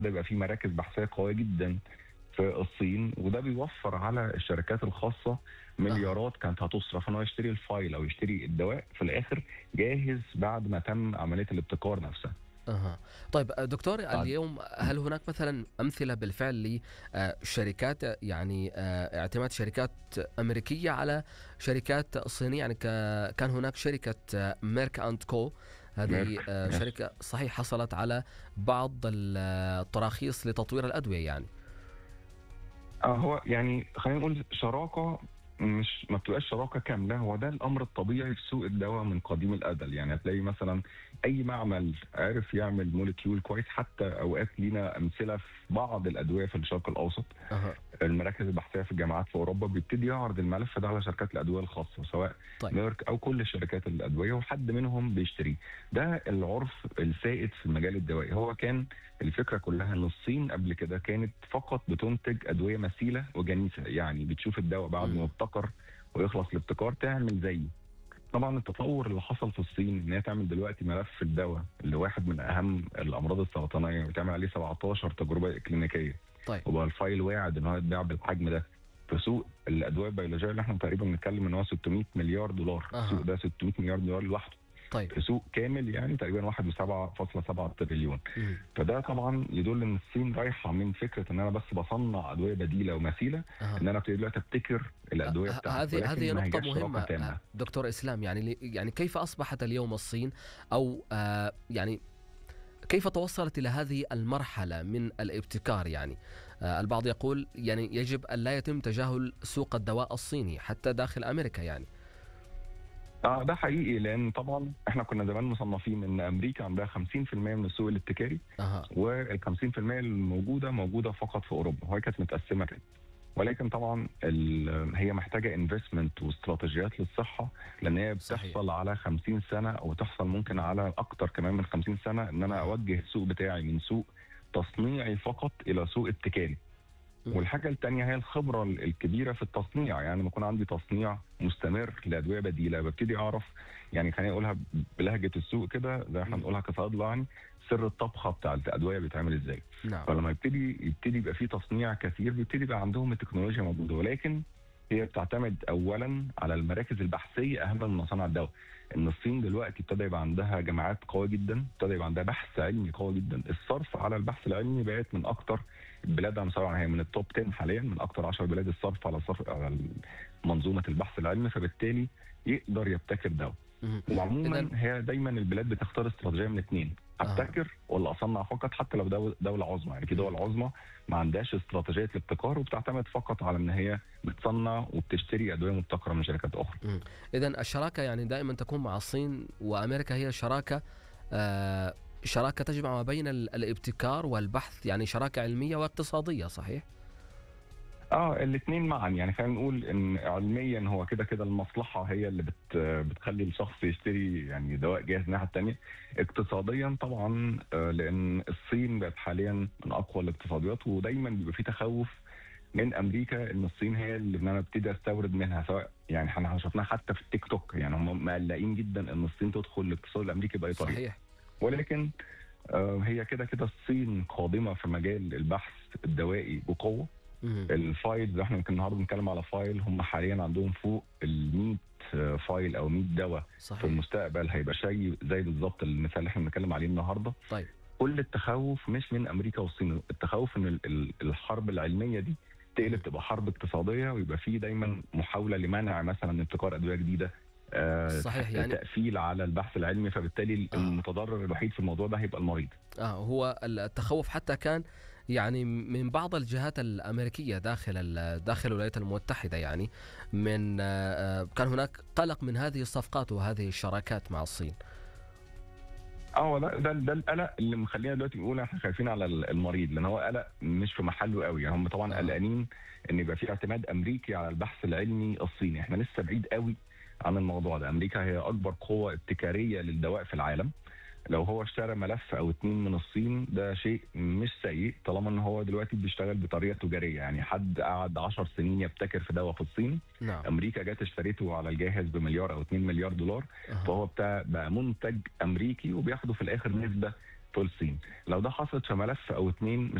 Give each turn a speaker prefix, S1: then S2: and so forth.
S1: ابتدى يبقى في مراكز بحثيه قويه جدا في الصين وده بيوفر على الشركات الخاصه مليارات كانت هتصرف ان هو يشتري الفايل او يشتري الدواء في الاخر جاهز بعد ما تم عمليه الابتكار نفسها
S2: أها. طيب دكتور
S1: بعد-
S2: اليوم هل هناك مثلا امثله بالفعل لشركات يعني آه، اعتماد شركات امريكيه على شركات صينيه يعني ك- كان هناك شركه آه، ميرك اند كو هذه
S1: ميرك،
S2: آه،
S1: يس.
S2: شركه صحيح حصلت على بعض التراخيص لتطوير الادويه يعني
S1: اه هو يعني خلينا نقول شراكه مش ما بتبقاش شراكه كامله هو ده الامر الطبيعي في سوق الدواء من قديم الازل يعني هتلاقي مثلا اي معمل عارف يعمل موليكيول كويس حتى اوقات لينا امثله في بعض الادويه في الشرق الاوسط
S2: أها.
S1: المراكز البحثيه في الجامعات في اوروبا بيبتدي يعرض الملف ده على شركات الادويه الخاصه سواء
S2: طيب.
S1: ميرك او كل شركات الادويه وحد منهم بيشتريه ده العرف السائد في المجال الدوائي هو كان الفكره كلها ان الصين قبل كده كانت فقط بتنتج ادويه مثيله وجنيسه يعني بتشوف الدواء بعد
S2: مم.
S1: ما يبتكر ويخلص الابتكار تعمل زيه طبعا التطور اللي حصل في الصين ان هي تعمل دلوقتي ملف الدواء اللي واحد من اهم الامراض السرطانيه وتعمل عليه 17 تجربه كلينيكيه
S2: طيب
S1: وبقى الفايل واعد ان هو يتباع بالحجم ده في سوق الادويه البيولوجيه اللي احنا تقريبا بنتكلم ان هو 600 مليار دولار
S2: أها.
S1: السوق ده 600 مليار دولار لوحده
S2: طيب
S1: في سوق كامل يعني تقريبا 1.7 تريليون
S2: مم.
S1: فده طبعا يدل ان الصين رايحه من فكره ان انا بس بصنع ادويه بديله ومثيله
S2: أها.
S1: ان انا ابتدي دلوقتي ابتكر الادويه
S2: ه-
S1: بتاعتي
S2: هذه هذه
S1: ما
S2: نقطة
S1: هياش شراكة
S2: مهمة
S1: تامة.
S2: آه، دكتور اسلام يعني لي- يعني كيف اصبحت اليوم الصين او آه، يعني كيف توصلت الى هذه المرحلة من الابتكار يعني آه، البعض يقول يعني يجب ان لا يتم تجاهل سوق الدواء الصيني حتى داخل امريكا يعني
S1: اه ده حقيقي لان طبعا احنا كنا زمان مصنفين ان امريكا عندها 50% من السوق الابتكاري
S2: اها
S1: وال 50% الموجوده موجوده فقط في اوروبا وهي كانت متقسمه كده ولكن طبعا ال- هي محتاجه انفستمنت واستراتيجيات للصحه لان هي
S2: صحيح.
S1: بتحصل على 50 سنه او تحصل ممكن على اكتر كمان من 50 سنه ان انا اوجه السوق بتاعي من سوق تصنيعي فقط الى سوق ابتكاري
S2: مم.
S1: والحاجه الثانيه هي الخبره ال- الكبيره في التصنيع يعني لما يكون عندي تصنيع مستمر لادويه بديله ببتدي اعرف يعني خليني اقولها بلهجه السوق كده زي احنا
S2: مم.
S1: بنقولها كصيادله يعني سر الطبخه بتاع الادويه بيتعمل ازاي
S2: نعم
S1: فلما يبتدي يبتدي يبقى في تصنيع كثير بيبتدي يبقى عندهم التكنولوجيا موجوده ولكن هي بتعتمد اولا على المراكز البحثيه اهم من مصانع الدواء ان الصين دلوقتي ابتدى يبقى عندها جامعات قويه جدا ابتدى يبقى عندها بحث علمي قوي جدا الصرف على البحث العلمي بقت من اكتر البلاد على مستوى هي من التوب 10 حاليا من اكتر 10 بلاد الصرف على صرف على منظومه البحث العلمي فبالتالي يقدر يبتكر دواء
S2: مم.
S1: وعموما
S2: إذن-
S1: هي دايما البلاد بتختار استراتيجيه من اثنين
S2: آه.
S1: ابتكر ولا اصنع فقط حتى لو دول- دوله عظمى يعني في دول عظمى ما عندهاش استراتيجيه الابتكار وبتعتمد فقط على ان هي بتصنع وبتشتري ادويه مبتكره من شركات اخرى
S2: اذا الشراكه يعني دائما تكون مع الصين وامريكا هي شراكه آه، شراكه تجمع ما بين ال- الابتكار والبحث يعني شراكه علميه واقتصاديه صحيح؟
S1: اه الاثنين معا يعني خلينا نقول ان علميا هو كده كده المصلحه هي اللي بت بتخلي الشخص يشتري يعني دواء جاهز الناحيه الثانيه اقتصاديا طبعا آه، لان الصين بقت حاليا من اقوى الاقتصاديات ودايما بيبقى في تخوف من امريكا ان الصين هي اللي انا ابتدي استورد منها سواء يعني احنا شفناها حتى في التيك توك يعني هم مقلقين جدا ان الصين تدخل الاقتصاد الامريكي باي طريقه
S2: صحيح
S1: ولكن آه، هي كده كده الصين قادمه في مجال البحث الدوائي بقوه
S2: مم.
S1: الفايل زي احنا يمكن النهارده بنتكلم على فايل هم حاليا عندهم فوق ال 100 فايل او 100 دواء في
S2: صحيح
S1: المستقبل هيبقى شيء زي بالظبط المثال اللي احنا بنتكلم عليه النهارده
S2: طيب
S1: كل التخوف مش من امريكا والصين التخوف ان ال- ال- الحرب العلميه دي تقلب تبقى حرب اقتصاديه ويبقى في دايما محاوله لمنع مثلا ابتكار ادويه جديده آه،
S2: صحيح يعني
S1: تقفيل على البحث العلمي فبالتالي
S2: آه.
S1: المتضرر الوحيد في الموضوع ده هيبقى المريض
S2: آه هو التخوف حتى كان يعني من بعض الجهات الامريكيه داخل ال- داخل الولايات المتحده يعني من آه، آه، كان هناك قلق من هذه الصفقات وهذه الشراكات مع الصين
S1: اه ده ده ده القلق اللي مخلينا دلوقتي نقول احنا خايفين على ال- المريض لان هو قلق مش في محله قوي يعني هم طبعا
S2: آه.
S1: قلقانين ان يبقى في اعتماد امريكي على البحث العلمي الصيني احنا لسه بعيد قوي عن الموضوع ده امريكا هي اكبر قوه ابتكاريه للدواء في العالم لو هو اشترى ملف او اتنين من الصين ده شيء مش سيء طالما ان هو دلوقتي بيشتغل بطريقه تجاريه يعني حد قعد 10 سنين يبتكر في دواء في الصين
S2: نعم
S1: امريكا جت اشتريته على الجاهز بمليار او 2 مليار دولار
S2: أها.
S1: فهو بتاع بقى منتج امريكي وبياخدوا في الاخر نسبه فول سين لو ده حصلت في ملف او اتنين